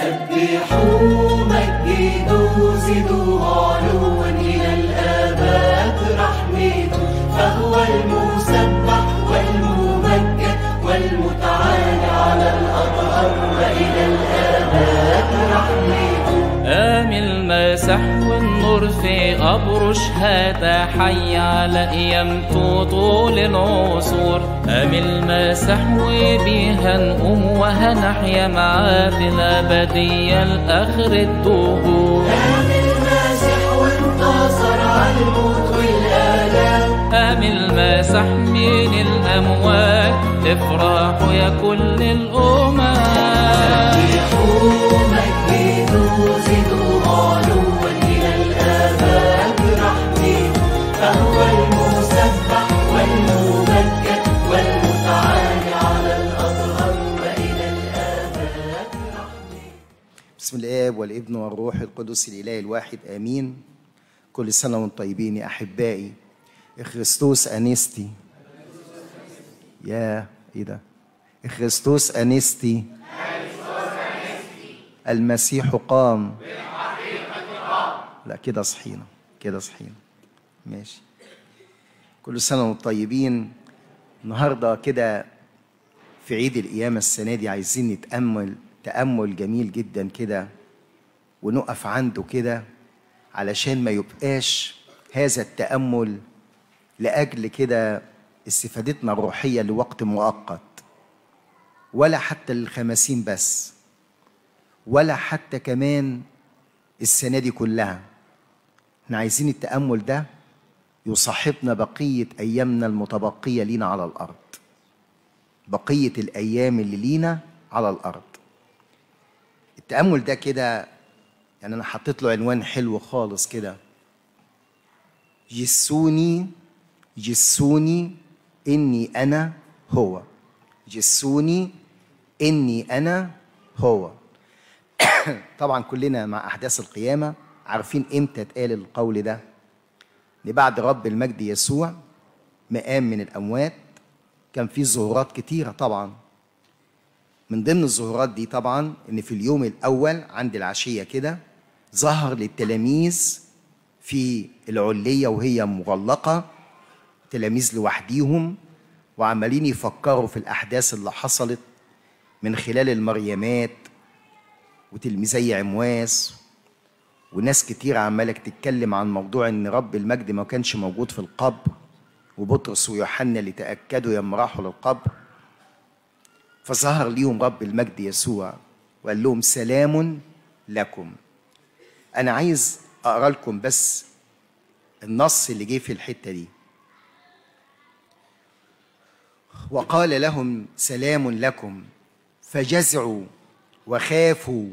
سبحوا مجدوا زدوا علوا إلى الآباد رحمته فهو المسبح والممجد والمتعالى على الأطهار وإلى الآباد رحمته قام المسح والنور في قبره شهادة حي على قيامته طول العصور قام المسح وبيها نقوم وهنحيا معاه في الأبدية لآخر الدهور قام الماسح وانتصر على الموت والآلام قام المسح من الأموات افرحوا يا كل الأمم سبحوا مجدوا زدوا علوا إلى الآباد رحمته فهو المسبح والممجد والمتعالي على الأطهار وإلى الآباد رحمته بسم الآب والابن والروح القدس الإله الواحد آمين كل سنة وانتم طيبين يا أحبائي إخريستوس أنستي يا إيه ده إخريستوس أنستي المسيح قام لا كده صحينا كده صحينا ماشي كل سنة وانتم طيبين النهارده كده في عيد القيامة السنة دي عايزين نتأمل تأمل جميل جدا كده ونقف عنده كده علشان ما يبقاش هذا التأمل لأجل كده استفادتنا الروحية لوقت مؤقت ولا حتى للخمسين بس ولا حتى كمان السنة دي كلها احنا عايزين التأمل ده يصاحبنا بقية أيامنا المتبقية لينا على الأرض بقية الأيام اللي لينا على الأرض التأمل ده كده يعني أنا حطيت له عنوان حلو خالص كده جسوني جسوني إني أنا هو جسوني إني أنا هو طبعا كلنا مع أحداث القيامة عارفين إمتى اتقال القول ده إن بعد رب المجد يسوع مقام من الأموات كان في ظهورات كتيرة طبعا من ضمن الظهورات دي طبعا ان في اليوم الاول عند العشيه كده ظهر للتلاميذ في العليه وهي مغلقه تلاميذ لوحديهم وعمالين يفكروا في الاحداث اللي حصلت من خلال المريمات وتلميذي عمواس وناس كتير عمالة تتكلم عن موضوع ان رب المجد ما كانش موجود في القبر وبطرس ويوحنا اللي تأكدوا لما راحوا للقبر فظهر ليهم رب المجد يسوع وقال لهم سلام لكم انا عايز اقرا لكم بس النص اللي جه في الحته دي وقال لهم سلام لكم فجزعوا وخافوا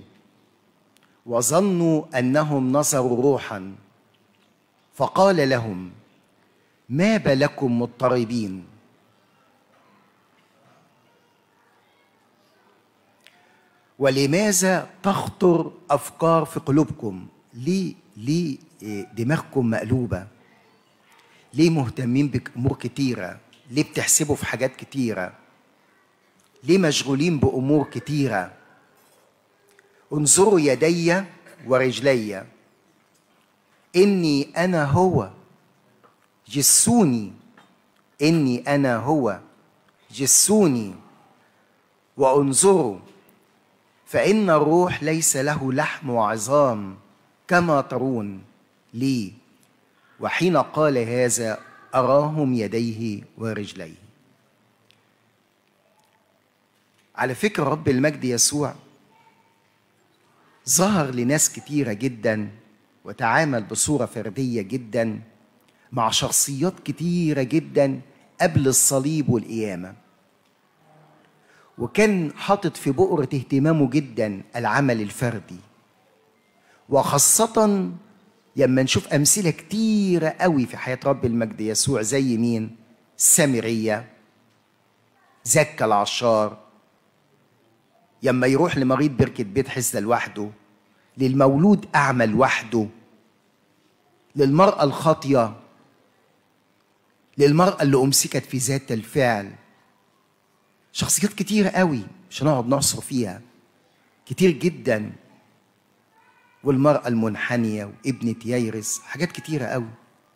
وظنوا انهم نظروا روحا فقال لهم ما بالكم مضطربين ولماذا تخطر افكار في قلوبكم ليه ليه إيه، دماغكم مقلوبه ليه مهتمين بامور كتيره ليه بتحسبوا في حاجات كتيره ليه مشغولين بامور كتيره انظروا يدي ورجلي اني انا هو جسوني اني انا هو جسوني وانظروا فإن الروح ليس له لحم وعظام كما ترون لي وحين قال هذا أراهم يديه ورجليه على فكرة رب المجد يسوع ظهر لناس كتيرة جدا وتعامل بصورة فردية جدا مع شخصيات كتيرة جدا قبل الصليب والقيامة وكان حاطط في بؤرة اهتمامه جدا العمل الفردي وخاصة لما نشوف أمثلة كتيرة قوي في حياة رب المجد يسوع زي مين؟ السامرية زكا العشار لما يروح لمريض بركة بيت حسدة لوحده للمولود أعمى لوحده للمرأة الخاطية للمرأة اللي أمسكت في ذات الفعل شخصيات كتيرة قوي مش هنقعد نعصر فيها كتير جدا والمرأة المنحنية وابنة ييرس حاجات كتيرة قوي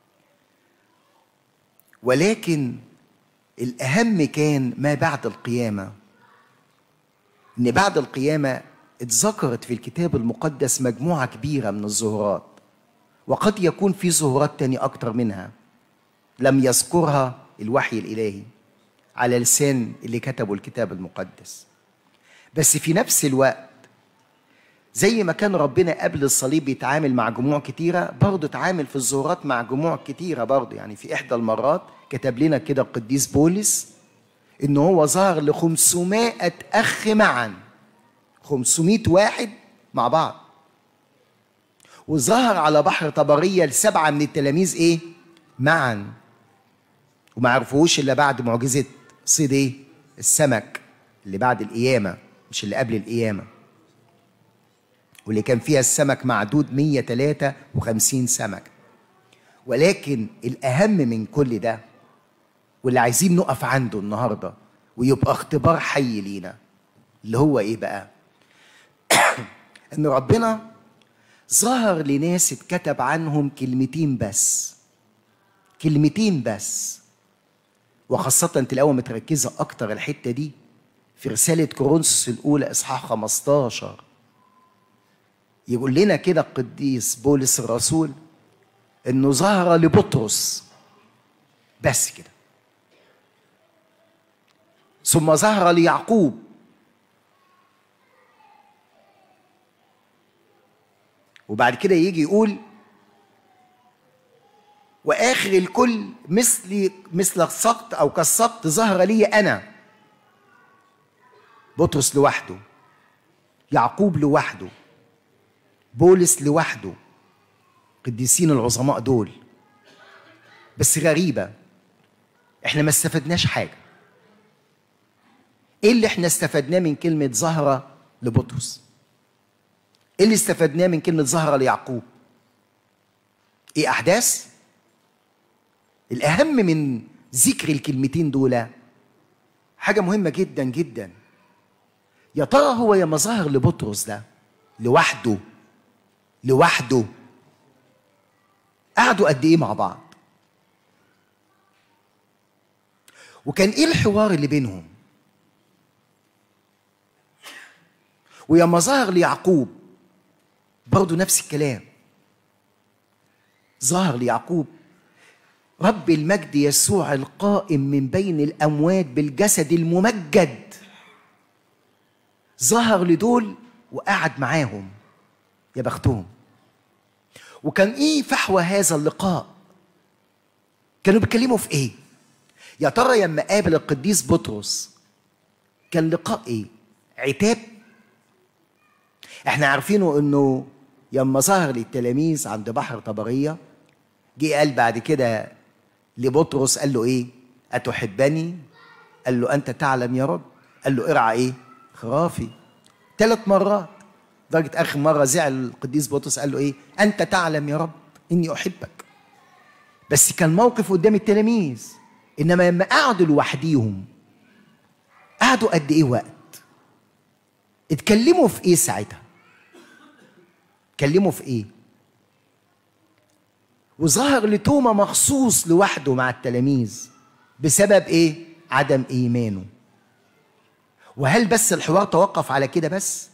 ولكن الأهم كان ما بعد القيامة إن بعد القيامة اتذكرت في الكتاب المقدس مجموعة كبيرة من الظهورات وقد يكون في ظهورات تاني أكتر منها لم يذكرها الوحي الإلهي على لسان اللي كتبوا الكتاب المقدس بس في نفس الوقت زي ما كان ربنا قبل الصليب بيتعامل مع جموع كتيرة برضه اتعامل في الظهورات مع جموع كتيرة برضه يعني في إحدى المرات كتب لنا كده القديس بولس إن هو ظهر ل 500 أخ معا 500 واحد مع بعض وظهر على بحر طبرية لسبعة من التلاميذ إيه؟ معا وما عرفوش إلا بعد معجزة صيد إيه؟ السمك اللي بعد القيامة مش اللي قبل القيامة واللي كان فيها السمك معدود 153 سمك ولكن الأهم من كل ده واللي عايزين نقف عنده النهارده ويبقى اختبار حي لينا اللي هو ايه بقى؟ ان ربنا ظهر لناس اتكتب عنهم كلمتين بس كلمتين بس وخاصة تلاقوها متركزة أكتر الحتة دي في رسالة كورنثوس الأولى إصحاح 15 يقول لنا كده القديس بولس الرسول إنه ظهر لبطرس بس كده ثم ظهر ليعقوب وبعد كده يجي يقول واخر الكل مثلي مثل السقط او كالسقط ظهر لي انا بطرس لوحده يعقوب لوحده بولس لوحده قديسين العظماء دول بس غريبه احنا ما استفدناش حاجه ايه اللي احنا استفدناه من كلمه زهره لبطرس ايه اللي استفدناه من كلمه زهره ليعقوب ايه احداث الاهم من ذكر الكلمتين دول حاجه مهمه جدا جدا يا ترى هو يا ظهر لبطرس ده لوحده لوحده قعدوا قد ايه مع بعض وكان ايه الحوار اللي بينهم ويما ظهر ليعقوب برضه نفس الكلام ظهر ليعقوب رب المجد يسوع القائم من بين الاموات بالجسد الممجد ظهر لدول وقعد معاهم يا بختهم وكان ايه فحوى هذا اللقاء كانوا بيتكلموا في ايه يا ترى لما قابل القديس بطرس كان لقاء ايه عتاب احنا عارفينه انه لما ظهر للتلاميذ عند بحر طبريه جه قال بعد كده لبطرس قال له ايه اتحبني قال له انت تعلم يا رب قال له ارعى ايه خرافي ثلاث مرات لدرجه اخر مره زعل القديس بطرس قال له ايه انت تعلم يا رب اني احبك بس كان موقف قدام التلاميذ انما لما قعدوا لوحديهم قعدوا قد ايه وقت اتكلموا في ايه ساعتها اتكلموا في ايه وظهر لتوما مخصوص لوحده مع التلاميذ بسبب ايه عدم ايمانه وهل بس الحوار توقف على كده بس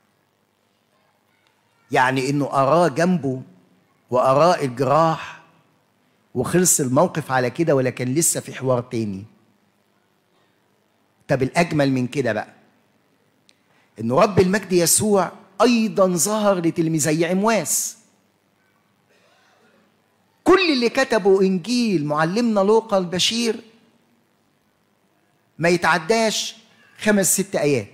يعني انه اراه جنبه واراه الجراح وخلص الموقف على كده ولا كان لسه في حوار تاني طب الاجمل من كده بقى ان رب المجد يسوع ايضا ظهر لتلميذي عمواس كل اللي كتبوا انجيل معلمنا لوقا البشير ما يتعداش خمس ست ايات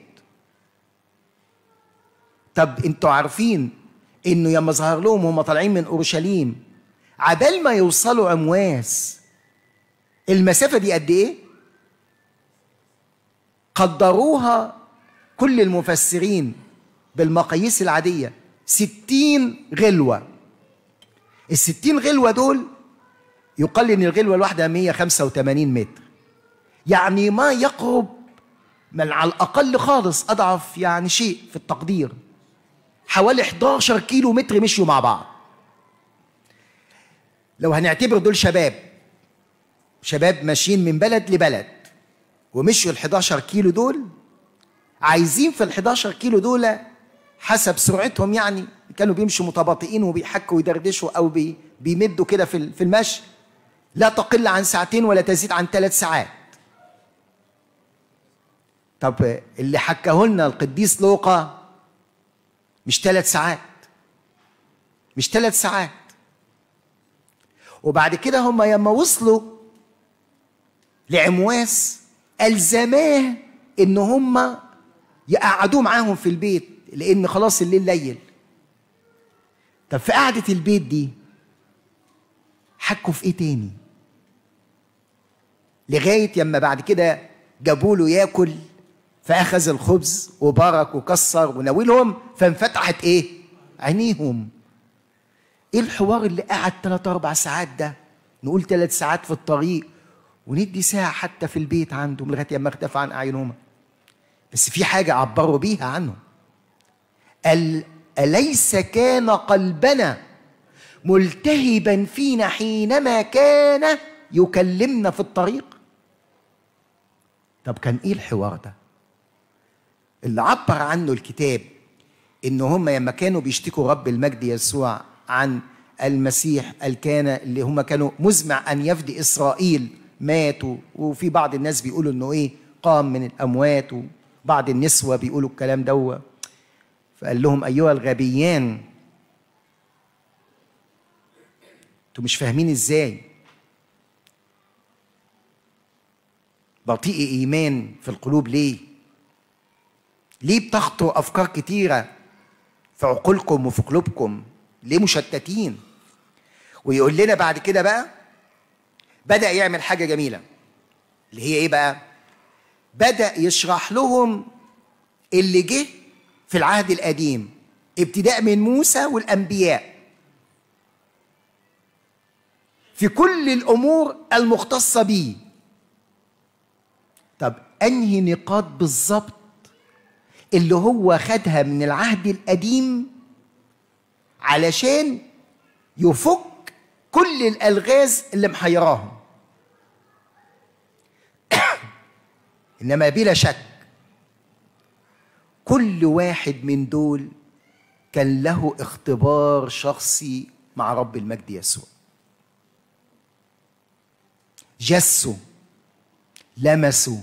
طب انتوا عارفين انه لما ظهر لهم هم طالعين من اورشليم عبال ما يوصلوا عمواس المسافه دي قد ايه قدروها كل المفسرين بالمقاييس العاديه ستين غلوه الستين غلوه دول يقال ان الغلوه الواحده 185 متر يعني ما يقرب من على الاقل خالص اضعف يعني شيء في التقدير حوالي 11 كيلو متر مشيوا مع بعض لو هنعتبر دول شباب شباب ماشيين من بلد لبلد ومشوا ال 11 كيلو دول عايزين في ال 11 كيلو دول حسب سرعتهم يعني كانوا بيمشوا متباطئين وبيحكوا ويدردشوا او بي بيمدوا كده في ال- في المشي لا تقل عن ساعتين ولا تزيد عن ثلاث ساعات طب اللي حكاه لنا القديس لوقا مش ثلاث ساعات مش ثلاث ساعات وبعد كده هم لما وصلوا لعمواس ألزماه إن هم يقعدوه معاهم في البيت لأن خلاص الليل ليل طب في قعدة البيت دي حكوا في إيه تاني؟ لغاية يما بعد كده جابوا له ياكل فأخذ الخبز وبارك وكسر وناولهم فانفتحت إيه؟ عينيهم ايه الحوار اللي قعد ثلاث اربع ساعات ده نقول ثلاث ساعات في الطريق وندي ساعة حتى في البيت عندهم لغاية ما اختفى عن أعينهما بس في حاجة عبروا بيها عنه قال أليس كان قلبنا ملتهبا فينا حينما كان يكلمنا في الطريق طب كان ايه الحوار ده اللي عبر عنه الكتاب ان هم لما كانوا بيشتكوا رب المجد يسوع عن المسيح الكان اللي هم كانوا مزمع ان يفدي اسرائيل ماتوا وفي بعض الناس بيقولوا انه ايه قام من الاموات وبعض النسوه بيقولوا الكلام دوا فقال لهم ايها الغبيان انتوا مش فاهمين ازاي بطيء ايمان في القلوب ليه ليه بتخطر افكار كتيره في عقولكم وفي قلوبكم ليه مشتتين ويقول لنا بعد كده بقى بدا يعمل حاجه جميله اللي هي ايه بقى بدا يشرح لهم اللي جه في العهد القديم ابتداء من موسى والانبياء في كل الامور المختصه بيه طب انهي نقاط بالظبط اللي هو خدها من العهد القديم علشان يفك كل الالغاز اللي محيراهم انما بلا شك كل واحد من دول كان له اختبار شخصي مع رب المجد يسوع جسوا لمسوا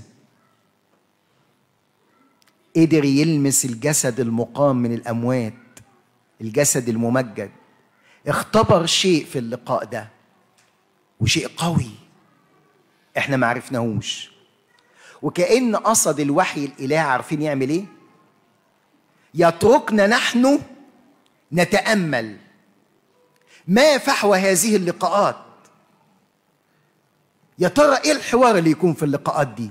قدر يلمس الجسد المقام من الاموات الجسد الممجد اختبر شيء في اللقاء ده وشيء قوي احنا ما عرفناهوش وكأن قصد الوحي الإله عارفين يعمل ايه يتركنا نحن نتأمل ما فحوى هذه اللقاءات يا ترى ايه الحوار اللي يكون في اللقاءات دي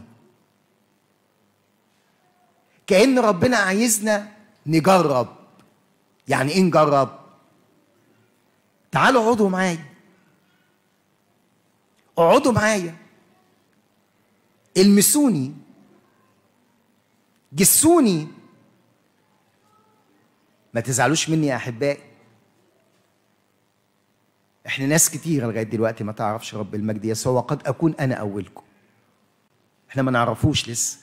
كأن ربنا عايزنا نجرب يعني ايه نجرب تعالوا اقعدوا معايا اقعدوا معايا المسوني جسوني ما تزعلوش مني يا احبائي احنا ناس كتير لغايه دلوقتي ما تعرفش رب المجد يسوع وقد اكون انا اولكم احنا ما نعرفوش لسه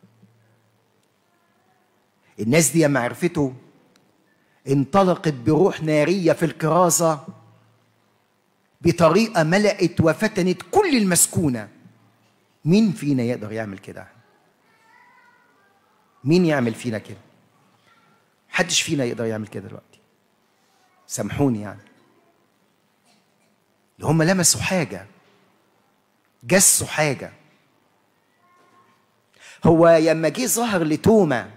الناس دي لما عرفته انطلقت بروح نارية في الكرازة بطريقة ملأت وفتنت كل المسكونة مين فينا يقدر يعمل كده مين يعمل فينا كده محدش فينا يقدر يعمل كده دلوقتي سامحوني يعني اللي هم لمسوا حاجة جسوا حاجة هو لما جه ظهر لتوما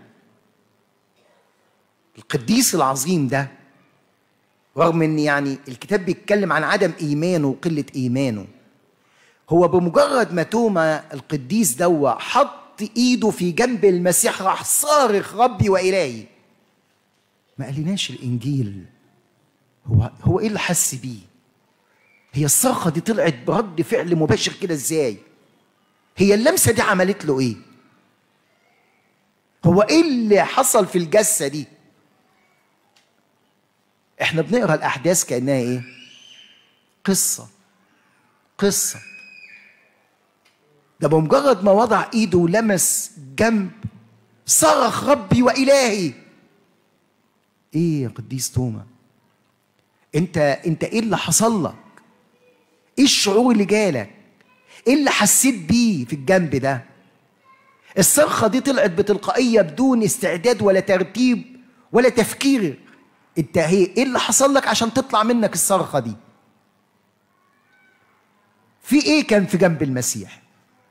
القديس العظيم ده رغم ان يعني الكتاب بيتكلم عن عدم ايمانه وقله ايمانه هو بمجرد ما توما القديس دوا حط ايده في جنب المسيح راح صارخ ربي والهي ما قالناش الانجيل هو هو ايه اللي حس بيه هي الصرخه دي طلعت برد فعل مباشر كده ازاي هي اللمسه دي عملت له ايه هو ايه اللي حصل في الجسه دي احنا بنقرا الاحداث كانها ايه قصه قصه ده بمجرد ما وضع ايده ولمس جنب صرخ ربي والهي ايه يا قديس توما انت انت ايه اللي حصل لك ايه الشعور اللي جالك ايه اللي حسيت بيه في الجنب ده الصرخه دي طلعت بتلقائيه بدون استعداد ولا ترتيب ولا تفكير انت هي ايه اللي حصل لك عشان تطلع منك الصرخه دي في ايه كان في جنب المسيح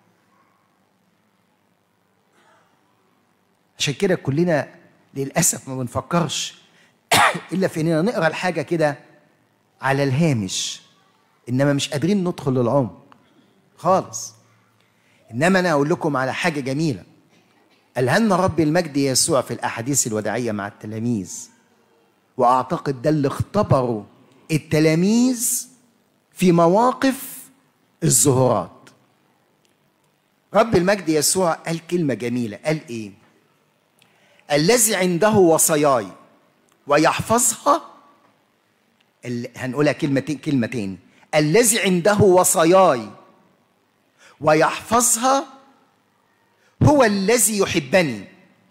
عشان كده كلنا للاسف ما بنفكرش الا في اننا نقرا الحاجه كده على الهامش انما مش قادرين ندخل للعمق خالص انما انا اقول لكم على حاجه جميله قالها لنا رب المجد يسوع في الاحاديث الوداعيه مع التلاميذ واعتقد ده اللي اختبروا التلاميذ في مواقف الظهورات رب المجد يسوع قال كلمه جميله قال ايه الذي عنده وصاياي ويحفظها ال- هنقولها كلمتين كلمتين الذي عنده وصاياي ويحفظها هو الذي يحبني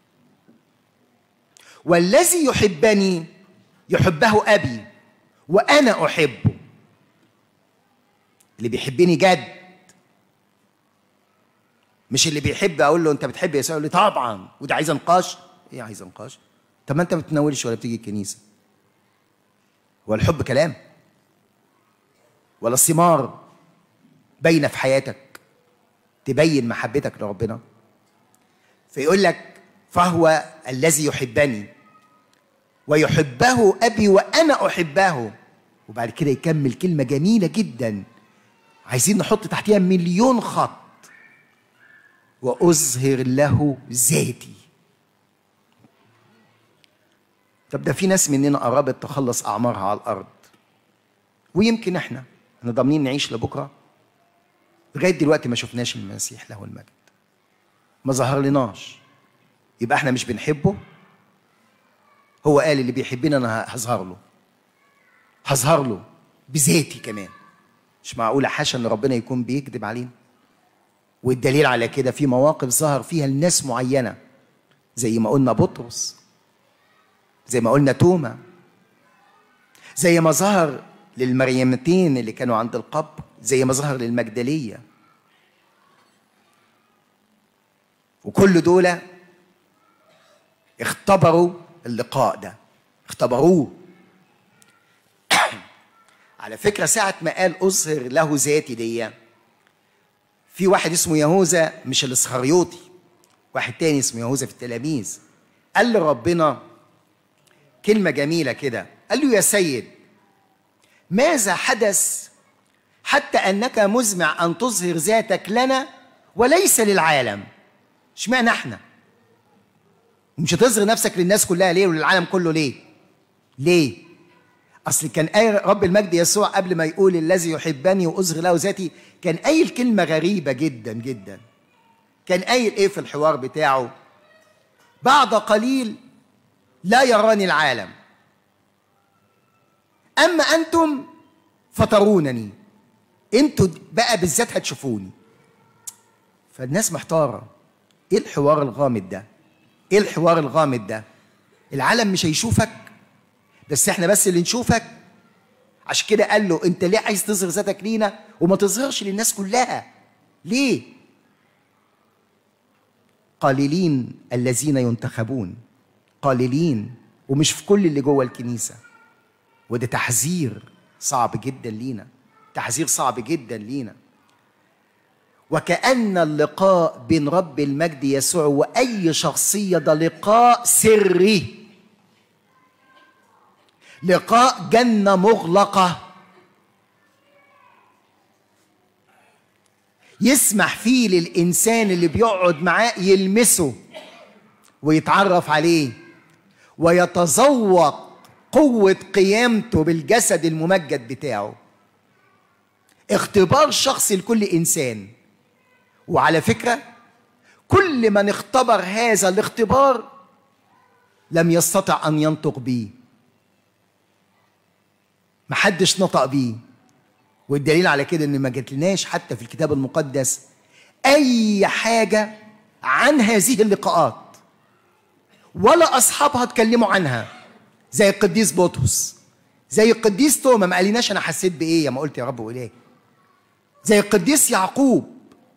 والذي يحبني يحبه ابي وانا احبه اللي بيحبني جد مش اللي بيحب اقول له انت بتحب يسوع يقول لي طبعا وده عايز نقاش ايه عايز نقاش طب ما انت ما بتتناولش ولا بتيجي الكنيسه هو الحب كلام ولا ثمار باينه في حياتك تبين محبتك لربنا فيقول لك فهو الذي يحبني ويحبه ابي وانا احبه وبعد كده يكمل كلمه جميله جدا عايزين نحط تحتها مليون خط واظهر له ذاتي طب ده في ناس مننا قربت تخلص اعمارها على الارض ويمكن احنا احنا ضامنين نعيش لبكره لغايه دلوقتي ما شفناش المسيح له المجد ما ظهر لناش يبقى احنا مش بنحبه هو قال اللي بيحبني انا هظهر له هظهر له بذاتي كمان مش معقوله حاشا ان ربنا يكون بيكذب علينا والدليل على كده في مواقف ظهر فيها لناس معينه زي ما قلنا بطرس زي ما قلنا توما زي ما ظهر للمريمتين اللي كانوا عند القبر زي ما ظهر للمجدليه وكل دول اختبروا اللقاء ده اختبروه على فكره ساعه ما قال اظهر له ذاتي دي في واحد اسمه يهوذا مش الاسخريوطي واحد تاني اسمه يهوذا في التلاميذ قال لربنا كلمة جميلة كده قال له يا سيد ماذا حدث حتى أنك مزمع أن تظهر ذاتك لنا وليس للعالم اشمعنى احنا مش هتظهر نفسك للناس كلها ليه وللعالم كله ليه ليه اصل كان آية رب المجد يسوع قبل ما يقول الذي يحبني واظهر له ذاتي كان قايل كلمه غريبه جدا جدا كان قايل ايه في الحوار بتاعه بعد قليل لا يراني العالم اما انتم فترونني انتوا بقى بالذات هتشوفوني فالناس محتاره ايه الحوار الغامض ده ايه الحوار الغامض ده العالم مش هيشوفك بس احنا بس اللي نشوفك عشان كده قال له انت ليه عايز تظهر ذاتك لينا وما تظهرش للناس كلها ليه قليلين الذين ينتخبون قليلين ومش في كل اللي جوه الكنيسه وده تحذير صعب جدا لينا تحذير صعب جدا لينا وكأن اللقاء بين رب المجد يسوع وأي شخصية ده لقاء سري لقاء جنة مغلقة يسمح فيه للإنسان اللي بيقعد معاه يلمسه ويتعرف عليه ويتذوق قوة قيامته بالجسد الممجد بتاعه اختبار شخصي لكل إنسان وعلى فكرة كل من اختبر هذا الاختبار لم يستطع أن ينطق به محدش نطق بيه والدليل على كده ان ما جاتلناش حتى في الكتاب المقدس اي حاجه عن هذه اللقاءات ولا اصحابها اتكلموا عنها زي القديس بطرس زي القديس توما ما قاليناش انا حسيت بايه يا ما قلت يا رب واله زي القديس يعقوب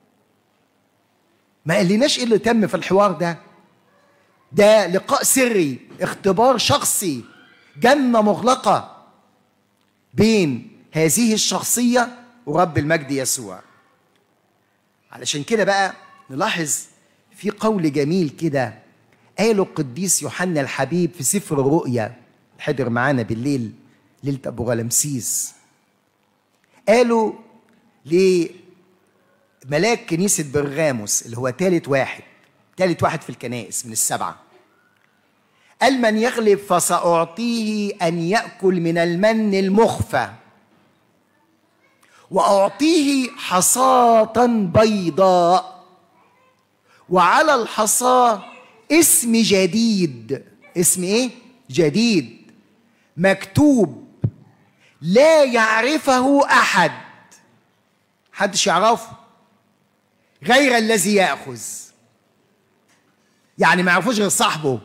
ما قاليناش ايه اللي تم في الحوار ده ده لقاء سري اختبار شخصي جنه مغلقه بين هذه الشخصيه ورب المجد يسوع علشان كده بقى نلاحظ في قول جميل كده قاله القديس يوحنا الحبيب في سفر الرؤيا حضر معانا بالليل ليله ابو غلمسيس قالوا لملاك كنيسه برغاموس اللي هو ثالث واحد ثالث واحد في الكنائس من السبعه قال من يغلب فساعطيه ان ياكل من المن المخفى واعطيه حصاه بيضاء وعلى الحصاه اسم جديد اسم ايه جديد مكتوب لا يعرفه احد حدش يعرفه غير الذي ياخذ يعني ما يعرفوش غير صاحبه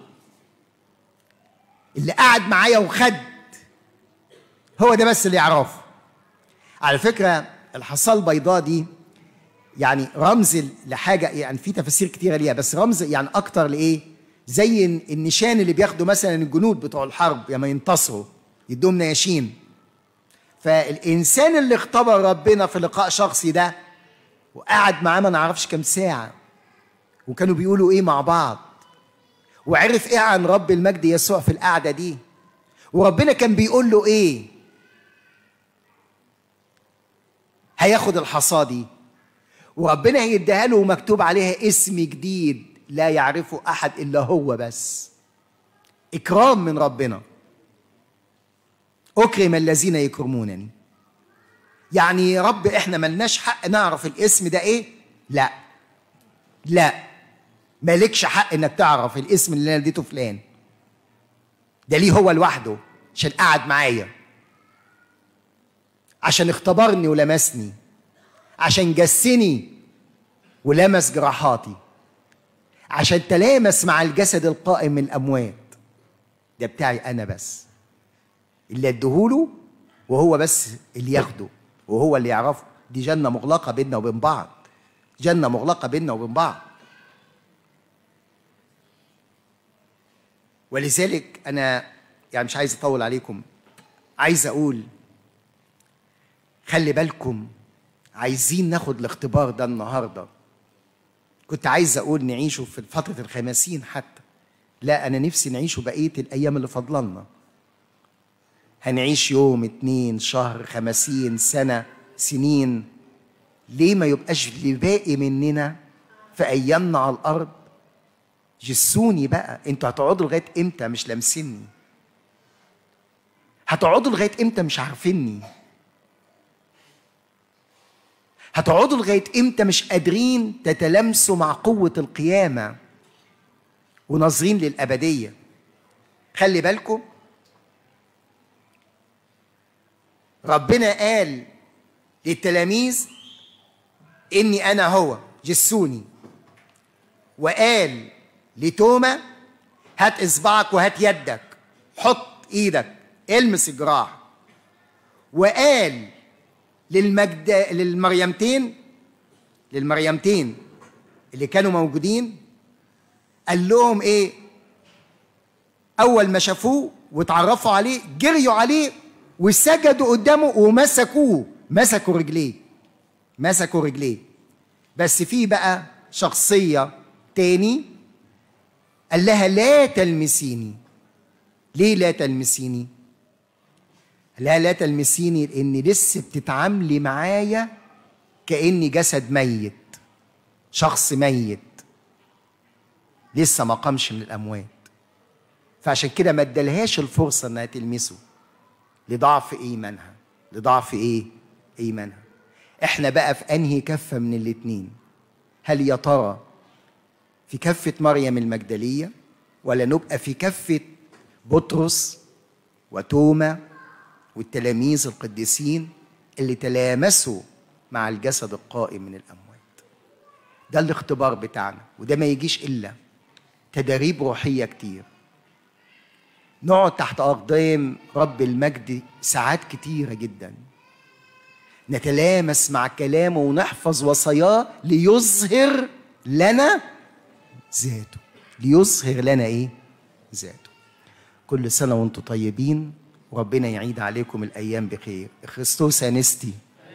اللي قعد معايا وخد هو ده بس اللي يعرفه على فكره الحصاه البيضاء دي يعني رمز لحاجه يعني في تفاسير كتيره ليها بس رمز يعني اكتر لايه زي النشان اللي بياخدوا مثلا الجنود بتوع الحرب لما ينتصروا يدوهم نياشين فالانسان اللي اختبر ربنا في لقاء شخصي ده وقعد معاه ما نعرفش كام ساعه وكانوا بيقولوا ايه مع بعض وعرف ايه عن رب المجد يسوع في القعده دي وربنا كان بيقول له ايه هياخد الحصاه دي وربنا هيديها له مكتوب عليها اسم جديد لا يعرفه احد الا هو بس اكرام من ربنا اكرم الذين يكرمونني يعني يا رب احنا ملناش حق نعرف الاسم ده ايه لا لا مالكش حق انك تعرف الاسم اللي انا اديته فلان ده ليه هو لوحده عشان قعد معايا عشان اختبرني ولمسني عشان جسني ولمس جراحاتي عشان تلامس مع الجسد القائم من الاموات ده بتاعي انا بس اللي اديهوله وهو بس اللي ياخده وهو اللي يعرفه دي جنه مغلقه بيننا وبين بعض جنه مغلقه بيننا وبين بعض ولذلك انا يعني مش عايز اطول عليكم عايز اقول خلي بالكم عايزين ناخد الاختبار ده النهارده كنت عايز اقول نعيشه في فتره الخمسين حتى لا انا نفسي نعيشه بقيه الايام اللي فاضلنا هنعيش يوم اتنين شهر خمسين سنه سنين ليه ما يبقاش اللي باقي مننا في ايامنا على الارض جسوني بقى انتوا هتقعدوا لغايه امتى مش لامسيني هتقعدوا لغايه امتى مش عارفيني هتقعدوا لغايه امتى مش قادرين تتلامسوا مع قوه القيامه وناظرين للابديه خلي بالكم ربنا قال للتلاميذ اني انا هو جسوني وقال لتوما هات اصبعك وهات يدك حط ايدك المس الجراح وقال للمجد للمريمتين للمريمتين اللي كانوا موجودين قال لهم ايه اول ما شافوه واتعرفوا عليه جريوا عليه وسجدوا قدامه ومسكوه مسكوا رجليه مسكوا رجليه بس في بقى شخصيه تاني قال لها لا تلمسيني ليه لا تلمسيني لا لا تلمسيني لان لسه بتتعاملي معايا كاني جسد ميت شخص ميت لسه ما قامش من الاموات فعشان كده ما ادالهاش الفرصه انها تلمسه لضعف ايمانها لضعف ايه ايمانها احنا بقى في انهي كفه من الاتنين هل يا ترى في كفه مريم المجدليه ولا نبقى في كفه بطرس وتوما والتلاميذ القديسين اللي تلامسوا مع الجسد القائم من الأموات ده الاختبار بتاعنا وده ما يجيش إلا تدريب روحية كتير نقعد تحت أقدام رب المجد ساعات كتيرة جدا نتلامس مع كلامه ونحفظ وصاياه ليظهر لنا ذاته ليظهر لنا ايه ذاته كل سنة وانتم طيبين وربنا يعيد عليكم الأيام بخير خريستوس أنستي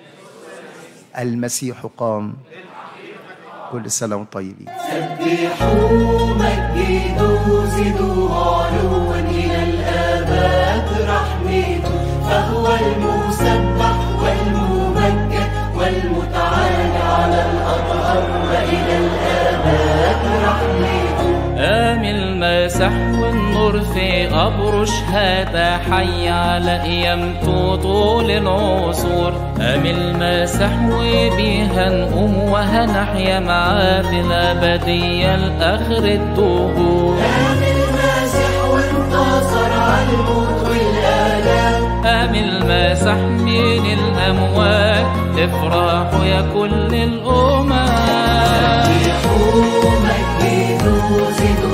المسيح قام كل سنة وانتم طيبين سبحوا مجدوا زدوا علوا إلى الآباد رحمته فهو المسبح والممجد والمتعالى على الأطهار وإلى الآباد رحمته قام المسح والنور في قبره شهادة حي على قيامته طول العصور قام المسح وبيها نقوم وهنحيا معاه في الأبدية لآخر الدهور قام الماسح وانتصر على الموت والآلام قام المسح من الأموات افرحوا يا كل الأمم سبحوا مجدوا زدوا